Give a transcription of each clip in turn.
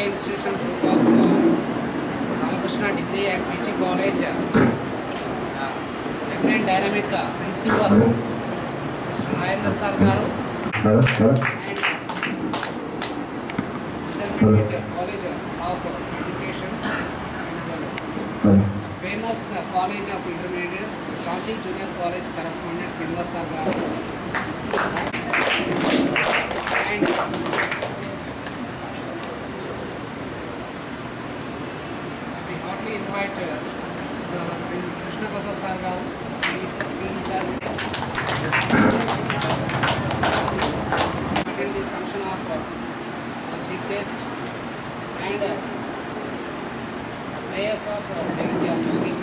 RK institution group of Ramakrishna degree and PG college young and dynamic principal Mr Nagender sir గారు madam madam and intermediate college of educations madam famous college of intermediate Gandhi junior college correspondent Srinivas sir గారు and we hotly invite uh, Krishna Prasad sir గారు sir attend the function of uh, chief guest and uh, players of uh, Jagitya Muslim.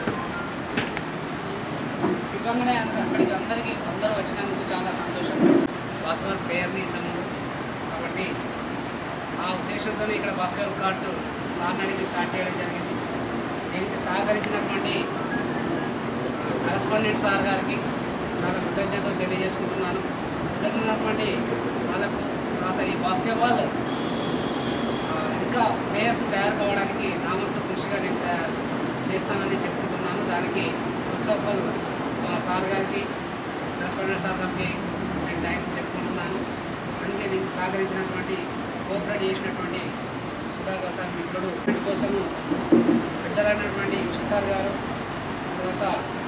ఇవ్వగానే అంద- అక్కడికి అందరికీ అందరూ వచ్చినందుకు చాలా సంతోషం బాస్కెట్బాల్ ప్లేయర్ని ఇంతకుముందు కాబట్టి ఆ ఉద్దేశంతో ఇక్కడ బాస్కెట్బాల్ కార్డు సార్ని అడిగి స్టార్ట్ చేయడం జరిగింది దీనికి సహకరించినటువంటి కరస్పాండెంట్ సార్ గారికి చాలా కృతజ్ఞతలు తెలియజేసుకుంటున్నాను ఇక్కడ ఉన్నటువంటి వాళ్ళకు తర్వాత ఈ బాస్కెట్బాల్ ఆ, ఇంకా ప్లేయర్స్ తయారు కావడానికి నా వంతు కృషిగా నేను తయా- చేస్తానని చెప్పుకుంటున్నాను దానికి ఫస్ట్ ఆఫ్ ఆల్ మా సార్ గారికి కరస్పాండెంట్ సార్ గారికి నేను థ్యాంక్స్ చెప్పుకుంటున్నాను అందుకే దీనికి సహకరించినటువంటి కోఆపరేట్ చేసినటువంటి సుధాకర్ సార్ మిత్రుడు వీటి కోసము పెద్దలైనటువంటి విశ్వ సార్ గారు తర్వాత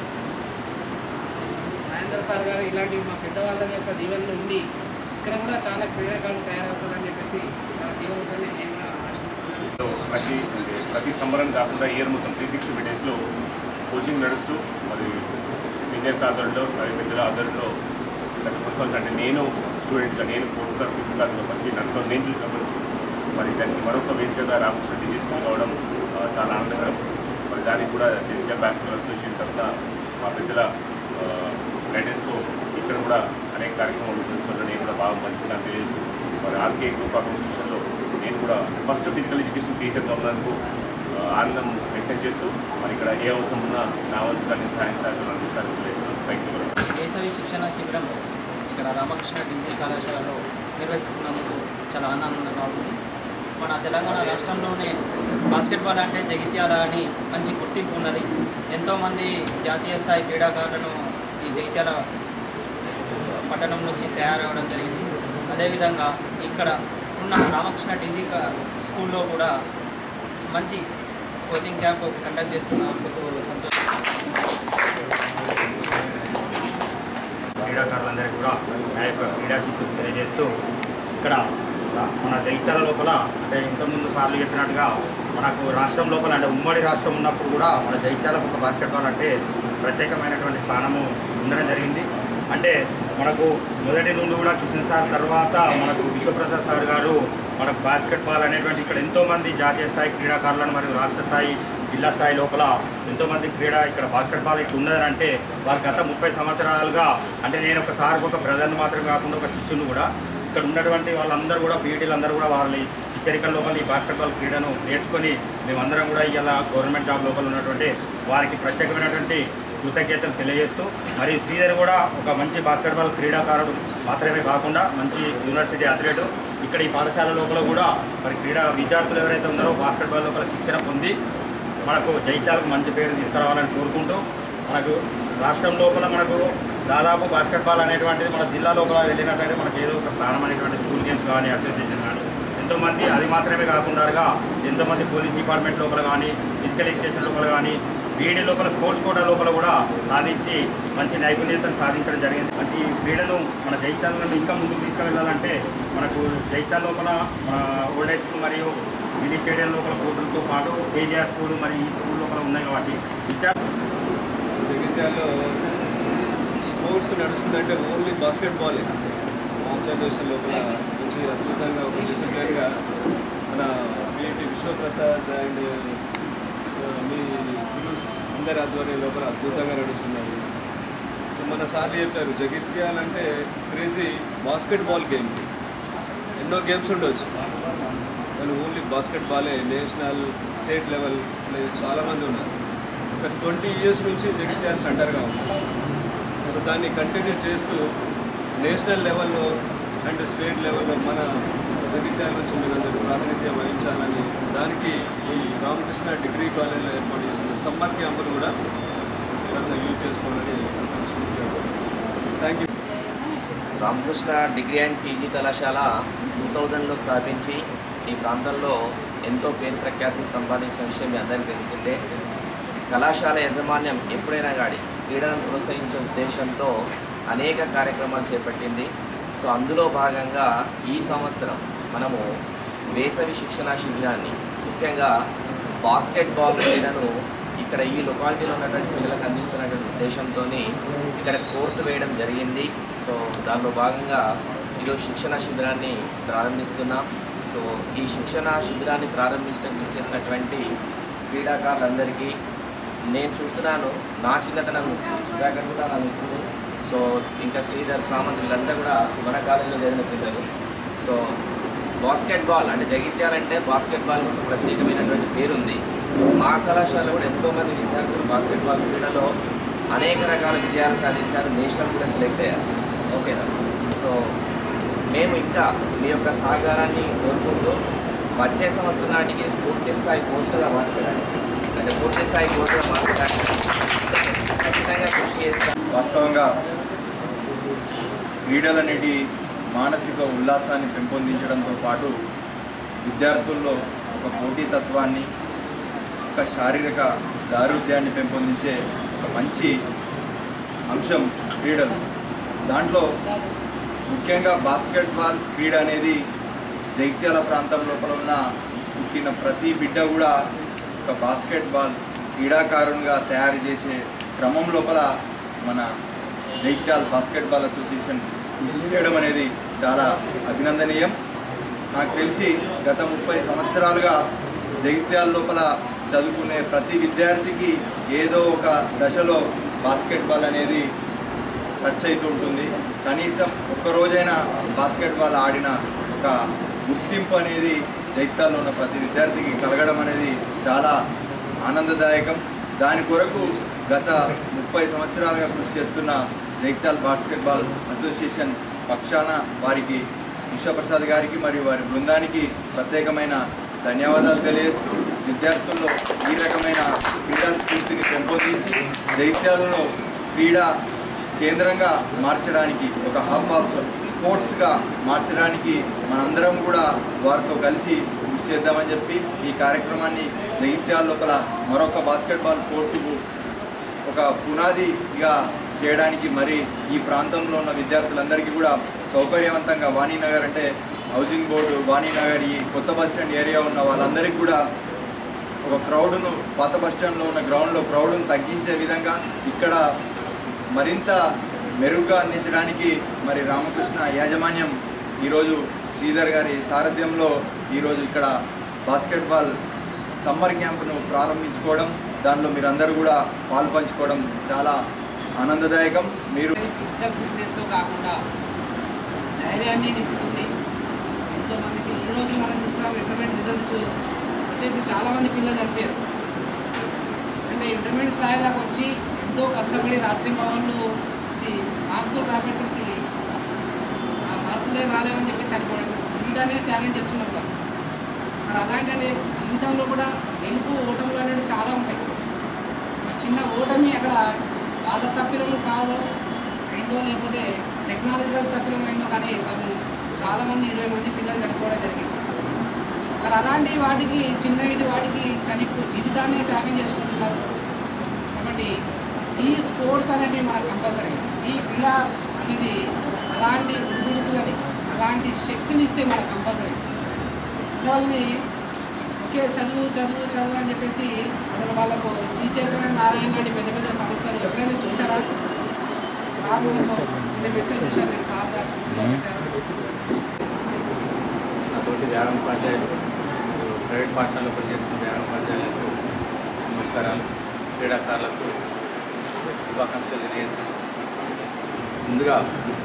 మహేంద్ర సార్ గారు ఇలాంటి మా పెద్దవాళ్ళ యొక్క దీవెనలు ఉండి ఇక్కడ కూడా చాలా క్రీడాకారులు తయారవుతారని చెప్పేసి చాలా దీవెనతోనే నేను కూడా ఆశిస్తున్నాను సో ప్రతి అంటే ప్రతి సంబరం కాకుండా ఇయర్ మొత్తం త్రీ సిక్స్టీ ఫైవ్ డేస్లో కోచింగ్ నడుస్తూ మరి సీనియర్స్ ఆధారంలో మరి పెద్దల ఆధారంలో గత కొన్నిసార్లు అంటే నేను స్టూడెంట్గా నేను ఫోర్త్ క్లాస్ ఫిఫ్త్ క్లాస్లో వచ్చి నడుస్తాను నేను చూసినప్పటి నుంచి మరి దానికి మరొక వేదికగా రామకృష్ణ డిజీ స్కూల్ కావడం ఆ, చాలా ఆనందకరం మరి దానికి కూడా జగిత్యాల బాస్కెట్బాల్ అసోసియేషన్ తరఫున మా పెద్దల గైడెన్స్తో ఇక్కడ కూడా అనేక కార్యక్రమాలు ఉంటుంది నేను కూడా బాగా పంచుకున్నాను తెలియజేస్తూ మరి ఆర్కే గ్రూప్ ఆఫ్ ఇన్స్టిట్యూషన్లో నేను కూడా ఫస్ట్ ఫిజికల్ ఎడ్యుకేషన్ టీచర్గా ఉన్నందుకు ఆ, ఆనందం వ్యక్తం చేస్తూ మరి ఇక్కడ ఏ అవసరం ఉన్నా నా వంతుగా నేను సాయం సహకారం అందిస్తానని తెలియజేస్తున్నాను థ్యాంక్ యూ వేసవి శిక్షణ శిబిరం ఇక్కడ రామకృష్ణ డీజీ కళాశాలలో నిర్వహిస్తున్నందుకు చాలా ఆనందంగా ఉంది మన తెలంగాణ రాష్ట్రంలోనే బాస్కెట్బాల్ అంటే జగిత్యాల అని మంచి గుర్తింపు ఉన్నది ఎంతోమంది జాతీయ స్థాయి క్రీడాకారులను ఈ జగిత్యాల పట్టణం నుంచి తయారవడం జరిగింది అదేవిధంగా ఇక్కడ ఉన్న రామకృష్ణ డీజీ క- స్కూల్లో కూడా మంచి కోచింగ్ క్యాంప్ కండక్ట్ చేస్తున్నందుకు సంతోషం క్రీడాకారులందరికీ కూడా నా యొక్క క్రీడా శిశువు తెలియజేస్తూ ఇక్కడ రా- మన దైత్యాల లోపల అంటే ఇంతకుముందు సార్లు చెప్పినట్టుగా మనకు రాష్ట్రం లోపల అంటే ఉమ్మడి రాష్ట్రం ఉన్నప్పుడు కూడా మన జైత్యాలకు ఒక బాస్కెట్బాల్ అంటే ప్రత్యేకమైనటువంటి స్థానము ఉండడం జరిగింది అంటే మనకు మొదటి నుండి కూడా కిషన్ సార్ తర్వాత మనకు విశ్వప్రసాద్ సార్ గారు మనకు బాస్కెట్బాల్ అనేటువంటి ఇక్కడ ఎంతోమంది జాతీయ స్థాయి క్రీడాకారులను మరియు రాష్ట్ర స్థాయి జిల్లా స్థాయి లోపల ఎంతోమంది క్రీడ ఇక్కడ బాస్కెట్బాల్ ఇట్లా ఉన్నదని అంటే వారు గత ముప్పై సంవత్సరాలుగా అంటే నేను ఒక సార్కి ఒక బ్రదర్ని మాత్రం కాకుండా ఒక శిష్యుని కూడా ఇక్కడ ఉన్నటువంటి వాళ్ళందరూ కూడా బీఈటీలు అందరూ కూడా వాళ్ళ శిష్యరికల లోపల ఈ బాస్కెట్బాల్ క్రీడను నేర్చుకొని మేమందరం కూడా ఇవాళ గవర్నమెంట్ జాబ్ లోపల ఉన్నటువంటి వారికి ప్రత్యేకమైనటువంటి కృతజ్ఞతలు తెలియజేస్తూ మరియు శ్రీధర్ కూడా ఒక మంచి బాస్కెట్బాల్ క్రీడాకారుడు మాత్రమే కాకుండా మంచి యూనివర్సిటీ అథ్లెట్ ఇక్కడ ఈ పాఠశాల లోపల కూడా మరి క్రీడా విద్యార్థులు ఎవరైతే ఉన్నారో బాస్కెట్బాల్ లోపల శిక్షణ పొంది మనకు జైత్యాలకు మంచి పేరు తీసుకురావాలని కోరుకుంటూ మనకు రాష్ట్రం లోపల మనకు దాదాపు బాస్కెట్బాల్ అనేటువంటిది మన జిల్లా లోపల వెళ్ళినట్లయితే మనకు ఏదో ఒక స్థానం అనేటువంటి స్కూల్ గేమ్స్ కానీ అసోసియేషన్ కానీ ఎంతోమంది అది మాత్రమే కాకుండా ఎంతోమంది పోలీస్ డిపార్ట్మెంట్ లోపల కానీ ఫిజికల్ ఎడ్యుకేషన్ లోపల కానీ బీఈడీ లోపల స్పోర్ట్స్ కోటా లోపల కూడా సాధించి మంచి నైపుణ్యతను సాధించడం జరిగింది అంటే ఈ క్రీడను మన జైత్యాలను ఇంకా ముందుకు తీసుకువెళ్ళాలంటే మనకు జైత్యాల లోపల మన ఓల్డ్ హై స్కూల్ మరియు మినీ స్టేడియం లోపల కోర్టులతో పాటు కేజీఆర్ స్కూల్ మరి ఈ స్కూల్ లోపల ఉన్నాయి కాబట్టి విద్యార్థులు జగిత్యాల్లో స్పోర్ట్స్ నడుస్తుందంటే ఓన్లీ బాస్కెట్బాలే భారతదేశం లోపల మంచి అద్భుతంగా ఒక డిసిప్లిన్గా మన బిఎటి విశ్వప్రసాద్ అండ్ మీ ఫిలుస్ అందరి ఆధ్వర్యం లోపల అద్భుతంగా నడుస్తున్నది సో మన సార్లు చెప్పారు జగిత్యాల్ అంటే క్రేజీ బాస్కెట్బాల్ గేమ్ ఎన్నో గేమ్స్ ఉండొచ్చు కానీ ఓన్లీ బాస్కెట్బాలే నేషనల్ స్టేట్ లెవెల్ ప్లేయర్స్ చాలామంది ఉన్నారు ఒక ట్వంటీ ఇయర్స్ నుంచి జగిత్యాల సెంటర్గా ఉంది సో దాన్ని కంటిన్యూ చేస్తూ నేషనల్ లెవెల్లో అండ్ స్టేట్ లెవెల్లో మన జగిత్యాల నుంచి మీరందరూ ప్రాతినిధ్యం వహించాలని దానికి ఈ రామకృష్ణ డిగ్రీ కాలేజీలో ఏర్పాటు చేసిన సమ్మర్ క్యాంపును కూడా మీరంతా యూజ్ చేసుకోవాలని thank you Ramakrishna degree and PG కళాశాల టూ థౌజండ్లో స్థాపించి ఈ ప్రాంతంలో ఎంతో పేరు ప్రఖ్యాతులు సంపాదించిన విషయం మీ అందరికీ తెలిసిందే కళాశాల యాజమాన్యం ఎప్పుడైనా కానీ క్రీడలను ప్రోత్సహించే ఉద్దేశంతో అనేక కార్యక్రమాలు చేపట్టింది సో అందులో భాగంగా ఈ సంవత్సరం మనము వేసవి శిక్షణా శిబిరాన్ని ముఖ్యంగా బాస్కెట్బాల్ క్రీడను ఇక్కడ ఈ లొకాలిటీలో ఉన్నటువంటి పిల్లలకు అందించినటువంటి ఉద్దేశంతో ఇక్కడ కోర్టు వేయడం జరిగింది సో దానిలో భాగంగా ఈరోజు శిక్షణ శిబిరాన్ని ప్రారంభిస్తున్నాం సో ఈ శిక్షణ శిబిరాన్ని ప్రారంభించడానికి చేసినటువంటి క్రీడాకారులందరికీ నేను చూస్తున్నాను నా చిన్నతనం నుంచి సుధాకర్ కూడా నా మిత్రుడు సో ఇంకా శ్రీధర్ సామంత్ వీళ్ళంతా కూడా మన కాలేజీలో జరిగిన పిల్లలు సో బాస్కెట్బాల్ అంటే జగిత్యాలంటే బాస్కెట్బాల్ ఒక ప్రత్యేకమైనటువంటి పేరుంది మా కళాశాల కూడా ఎంతోమంది విద్యార్థులు బాస్కెట్బాల్ క్రీడలో అనేక రకాల విజయాలు సాధించారు నేషనల్ కూడా సెలెక్ట్ అయ్యారు ఓకేనా సో మేము ఇంకా మీ యొక్క సహకారాన్ని కోరుకుంటూ వచ్చే సంవత్సరం నాటికి పూర్తి స్థాయి కోర్టుగా మార్చడానికి అంటే పూర్తి స్థాయి కోర్టుగా మార్చడానికి ఖచ్చితంగా కృషి చేస్తాం వాస్తవంగా క్రీడలు అనేటి మానసిక ఉల్లాసాన్ని పెంపొందించడంతో పాటు విద్యార్థుల్లో ఒక పోటీతత్వాన్ని ఒక శారీరక దారుద్యాన్ని పెంపొందించే ఒక మంచి అంశం క్రీడలు దాంట్లో ముఖ్యంగా బాస్కెట్బాల్ క్రీడ అనేది జైత్యాల ప్రాంతం లోపల ఉన్న పుట్టిన ప్రతి బిడ్డ కూడా ఒక బాస్కెట్బాల్ క్రీడాకారునిగా తయారు చేసే క్రమం లోపల మన జైత్యాల్ బాస్కెట్బాల్ అసోసియేషన్ కృషి చేయడం అనేది చాలా అభినందనీయం నాకు తెలిసి గత ముప్పై సంవత్సరాలుగా జగిత్యాల లోపల చదువుకునే ప్రతి విద్యార్థికి ఏదో ఒక దశలో బాస్కెట్బాల్ అనేది టచ్ అవుతూ ఉంటుంది కనీసం ఒక్కరోజైనా బాస్కెట్బాల్ ఆడిన ఒక గుర్తింపు అనేది జైత్యాల్లో ఉన్న ప్రతి విద్యార్థికి కలగడం అనేది చాలా ఆనందదాయకం దాని కొరకు గత ముప్పై సంవత్సరాలుగా కృషి చేస్తున్న జైత్యాల్ బాస్కెట్బాల్ అసోసియేషన్ పక్షాన వారికి విశ్వప్రసాద్ గారికి మరియు వారి బృందానికి ప్రత్యేకమైన ధన్యవాదాలు తెలియజేస్తూ విద్యార్థుల్లో ఈ రకమైన క్రీడా స్ఫూర్తిని పెంపొందించి జైత్యాలలో క్రీడా కేంద్రంగా మార్చడానికి ఒక హబ్ ఆఫ్ స్పోర్ట్స్గా మార్చడానికి మనందరం కూడా వారితో కలిసి కృషి చేద్దామని చెప్పి ఈ కార్యక్రమాన్ని జగిత్యాల లోపల మరొక బాస్కెట్బాల్ కోర్టుకు ఒక పునాదిగా చేయడానికి మరి ఈ ప్రాంతంలో ఉన్న విద్యార్థులందరికీ కూడా సౌకర్యవంతంగా వాణీనగర్ అంటే హౌసింగ్ బోర్డు వాణీనగర్ ఈ కొత్త బస్ స్టాండ్ ఏరియా ఉన్న వాళ్ళందరికీ కూడా ఒక క్రౌడ్ను పాత బస్ స్టాండ్లో ఉన్న గ్రౌండ్లో క్రౌడ్ను తగ్గించే విధంగా ఇక్కడ మరింత మెరుగ్గా అందించడానికి మరి రామకృష్ణ యాజమాన్యం ఈరోజు శ్రీధర్ గారి సారథ్యంలో ఈరోజు ఇక్కడ బాస్కెట్బాల్ సమ్మర్ క్యాంప్ను ప్రారంభించుకోవడం దానిలో మీరందరూ కూడా పాలు పంచుకోవడం చాలా ఆనందదాయకం మీరు ఫిజికల్ ఫిట్నెస్తో కాకుండా ధైర్యాన్ని నింపుతుంది ఎంతోమందికి ఈ రోజు మనం చూస్తాం ఇంటర్మీడియట్ రిజల్ట్స్ వచ్చేసి చాలామంది పిల్లలు చనిపోయారు అంటే ఇంటర్మీడియట్ స్థాయి దాకా వచ్చి ఎంతో కష్టపడి రాత్రి భవన్లు వచ్చి మార్కులు రాపేసరికి ఆ మార్కులే రాలేవని చెప్పి చనిపోవడం జీవితాన్ని త్యాగం చేస్తున్నారు వాళ్ళు. మరి అలాంటి అంటే జీవితంలో కూడా గెలుపు ఓటములు అనేవి చాలా ఉంటాయి చిన్న ఓటమి అక్కడ వాళ్ళ తప్పిదము కాదు అయిందో లేకపోతే టెక్నాలజికల్ తప్పిదం అయిందో కానీ పాపం చాలామంది ఇరవై మంది పిల్లలు చనిపోవడం జరిగింది మరి అలాంటి వాటికి చిన్న ఇటు వాటికి చనిపో జీవితాన్ని త్యాగం చేసుకుంటున్నారు కాబట్టి ఈ స్పోర్ట్స్ అనేవి మనకు కంపల్సరీ ఈ క్రీడా అనేది అలాంటి ఉడుకులని అలాంటి శక్తిని ఇస్తే మనకు కంపల్సరీ వాళ్ళని ఒకే చదువు చదువు చదువు అని చెప్పేసి అసలు వాళ్ళకు శ్రీ చైతన్య నారాయణ లాంటి పెద్ద పెద్ద సంస్థలు ఎప్పుడైనా చూసారా సార్ కూడా అంటే మెసేజ్ చూశాను నేను సార్ గారు నాతోటి వ్యాయామ ఉపాధ్యాయులు ప్రైవేట్ పాఠశాలలో పనిచేస్తున్న వ్యాయామ ఉపాధ్యాయులకు నమస్కారాలు క్రీడాకారులకు శుభాకాంక్షలు తెలియజేస్తున్నాను ముందుగా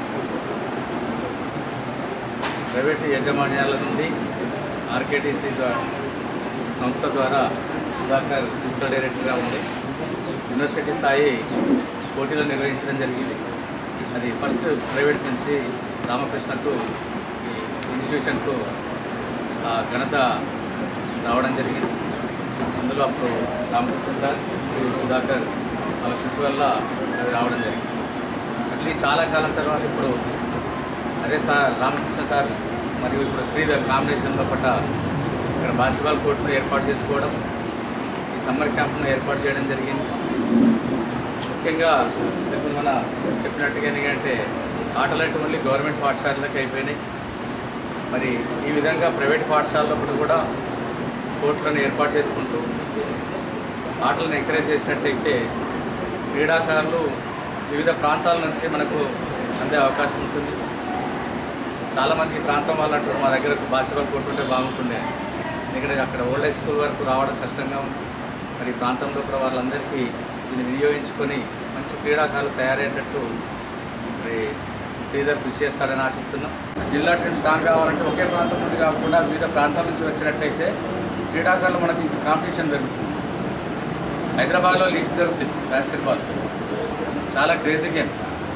ప్రైవేట్ యాజమాన్యాల నుండి ఆర్కేటీసీ ద్వారా సంస్థ ద్వారా సుధాకర్ ఫిజికల్ డైరెక్టర్గా ఉంది యూనివర్సిటీ స్థాయి పోటీలు నిర్వహించడం జరిగింది అది ఫస్ట్ ప్రైవేట్ నుంచి రామకృష్ణకు ఈ ఇన్స్టిట్యూషన్కు ఆ ఘనత రావడం జరిగింది అందులో అప్పుడు రామకృష్ణ సార్ మరియు సుధాకర్ వాళ్ళ కృషి వల్ల అది రావడం జరిగింది మళ్ళీ చాలా కాలం తర్వాత ఇప్పుడు అదే సార్ రామకృష్ణ సార్ మరియు ఇప్పుడు శ్రీధర్ కాంబినేషన్లో పట్ట ఇక్కడ బాస్కెట్బాల్ కోర్టును ఏర్పాటు చేసుకోవడం ఈ సమ్మర్ క్యాంప్ను ఏర్పాటు చేయడం జరిగింది ముఖ్యంగా ఇప్పుడు మన చెప్పినట్టుగా ఎందుకంటే ఆటలంటే ఓన్లీ గవర్నమెంట్ పాఠశాలలకు అయిపోయినాయి మరి ఈ విధంగా ప్రైవేట్ పాఠశాలలో కూడా కోర్టులను ఏర్పాటు చేసుకుంటూ ఆటలను ఎంకరేజ్ చేసినట్టయితే క్రీడాకారులు వివిధ ప్రాంతాల నుంచి మనకు అందే అవకాశం ఉంటుంది చాలామంది ఈ ప్రాంతం వాళ్ళు అంటారు మా దగ్గర బాస్కెట్బాల్ కోర్టు ఉంటే బాగుంటుండే ఎందుకంటే అక్కడ ఓల్డ్ హై స్కూల్ వరకు రావడం కష్టంగా ఉంది మరి ఈ ప్రాంతంలో కూడా వాళ్ళందరికీ దీన్ని వినియోగించుకొని మంచి క్రీడాకారులు తయారయ్యేటట్టు మరి శ్రీధర్ కృషి చేస్తాడని ఆశిస్తున్నాం జిల్లా టీం స్ట్రాంగ్ కావాలంటే ఒకే ప్రాంతం నుండి కాకుండా వివిధ ప్రాంతాల నుంచి వచ్చినట్టయితే క్రీడాకారులు మనకి ఇంకా కాంపిటీషన్ పెరుగుతుంది హైదరాబాద్లో లీగ్స్ జరుగుతాయి బాస్కెట్బాల్ చాలా క్రేజీ గేమ్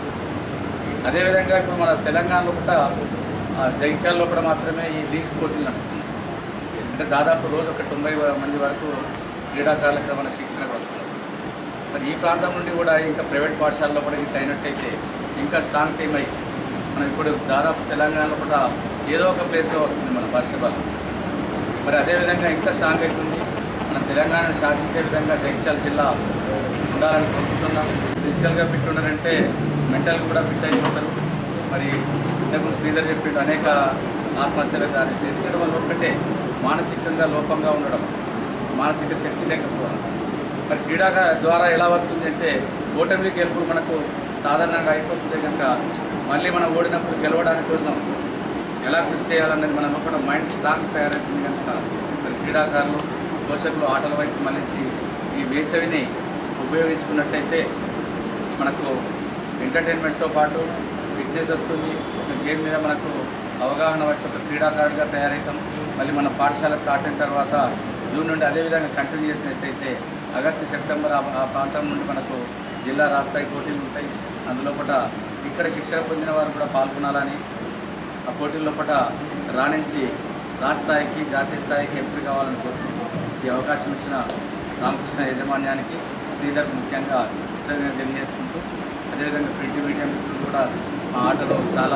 అదేవిధంగా ఇప్పుడు మన తెలంగాణలో కూడా ఆ, జగిత్యాలలో కూడా మాత్రమే ఈ లీగ్స్ పోటీలు నడుస్తుంది అంటే దాదాపు రోజు ఒక తొంభై మంది వరకు క్రీడాకారులకు మనకు శిక్షణకు వస్తున్నారు మరి ఈ ప్రాంతం నుండి కూడా ఇంకా ప్రైవేట్ పాఠశాలలో కూడా ఇట్లా అయినట్టయితే ఇంకా స్ట్రాంగ్ టీం అయ్యి మనం ఇప్పుడు దాదాపు తెలంగాణలో కూడా ఏదో ఒక ప్లేస్లో వస్తుంది మన బాస్కెట్బాల్ మరి అదేవిధంగా ఇంకా స్ట్రాంగ్ అవుతుంది మన తెలంగాణను శాసించే విధంగా జగిత్యాల జిల్లా ఉండాలని కోరుకుంటున్నాం ఫిజికల్గా ఫిట్ ఉండాలంటే మెంటల్గా కూడా ఫిట్ అయిపోతారు మరి ఇంతకుముందు శ్రీధర్ చెప్పిండు అనేక ఆత్మహత్యలకు దారిస్తుంది ఎందుకంటే వాళ్ళు ఒక్కటే మానసికంగా లోపంగా ఉండడం మానసిక శక్తి లేకపోవడం మరి క్రీడాక ద్వారా ఎలా వస్తుంది అంటే ఓటమి గెలుపు మనకు సాధారణంగా అయిపోతుంది కనుక మళ్ళీ మనం ఓడినప్పుడు గెలవడానికి కోసం ఎలా కృషి చేయాలనేది మన లోపల మైండ్ స్ట్రాంగ్ తయారవుతుంది కనుక మరి క్రీడాకారులు పోషకులు ఆటల వైపు మళ్ళించి ఈ వేసవిని ఉపయోగించుకున్నట్టయితే మనకు ఎంటర్టైన్మెంట్తో పాటు ఫిట్నెస్ వస్తుంది ఒక గేమ్ మీద మనకు అవగాహన వచ్చి ఒక క్రీడాకారుడిగా తయారవుతాం మళ్ళీ మన పాఠశాల స్టార్ట్ అయిన తర్వాత జూన్ నుండి అదేవిధంగా కంటిన్యూ చేసినట్టయితే ఆగస్టు సెప్టెంబర్ ఆ ఆ ప్రాంతం నుండి మనకు జిల్లా రాస్తాయి పోటీలు ఉంటాయి అందులో కూడా ఇక్కడ శిక్షణ పొందిన వారు కూడా పాల్గొనాలని ఆ పోటీల్లో పట రాణించి రాష్ట్రాయికి జాతీయ స్థాయికి ఎంపిక కావాలని కోరుకుంటూ ఈ అవకాశం ఇచ్చిన రామకృష్ణ యాజమాన్యానికి శ్రీధర్ ముఖ్యంగా కృతజ్ఞతలు తెలియజేసుకుంటూ అదేవిధంగా ప్రింట్ మీడియా మిత్రులు కూడా మా ఆటలో చాలా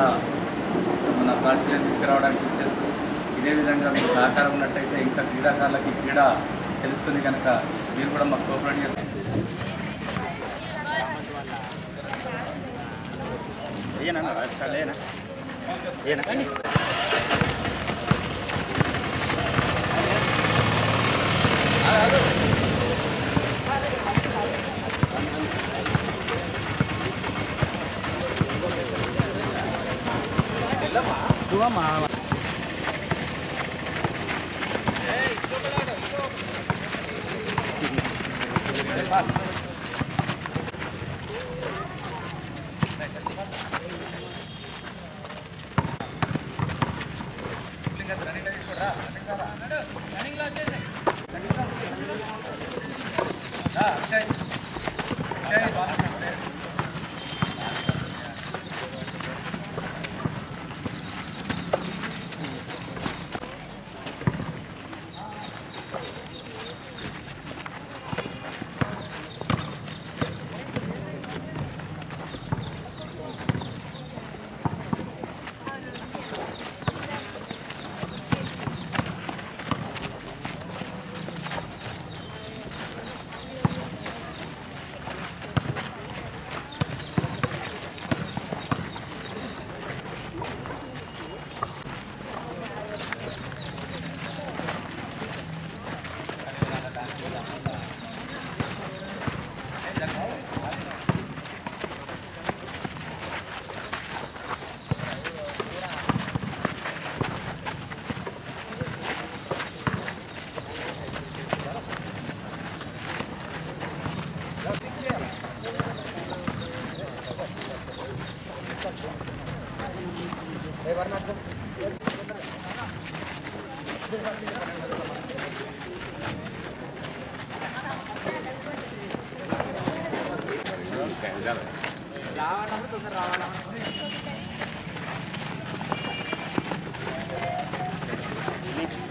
మన ప్రాచుర్యం తీసుకురావడానికి కృషి చేస్తూ ఇదే విధంగా మీకు సహకారం ఉన్నట్టయితే ఇంకా క్రీడాకారులకి క్రీడ తెలుస్తుంది కనుక మీరు కూడా మాకు కోఆపరేట్ చేస్తారు రావాలంటే తొందర రావాలా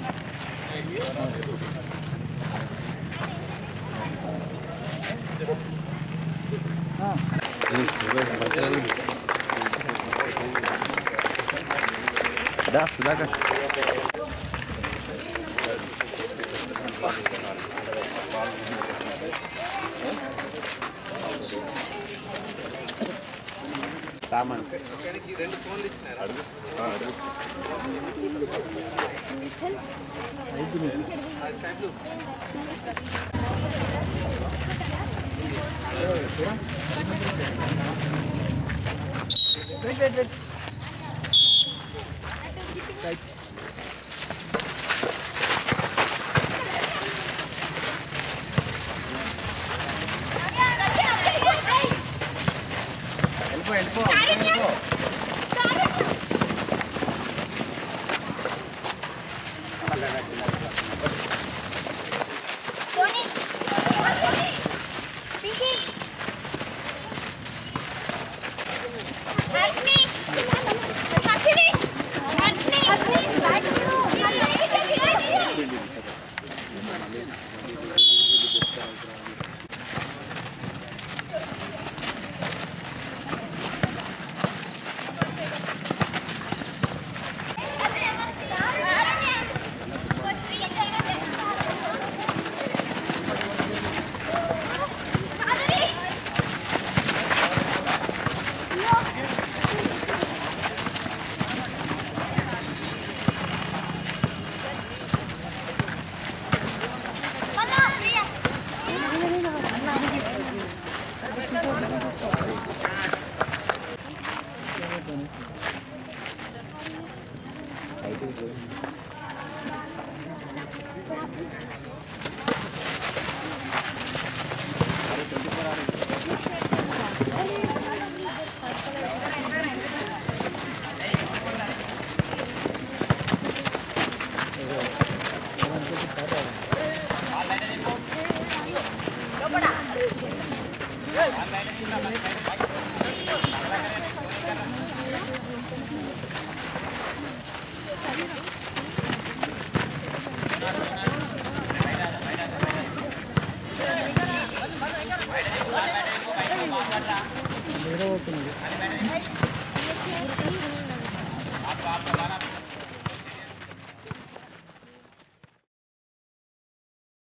వేరే అవుతుంది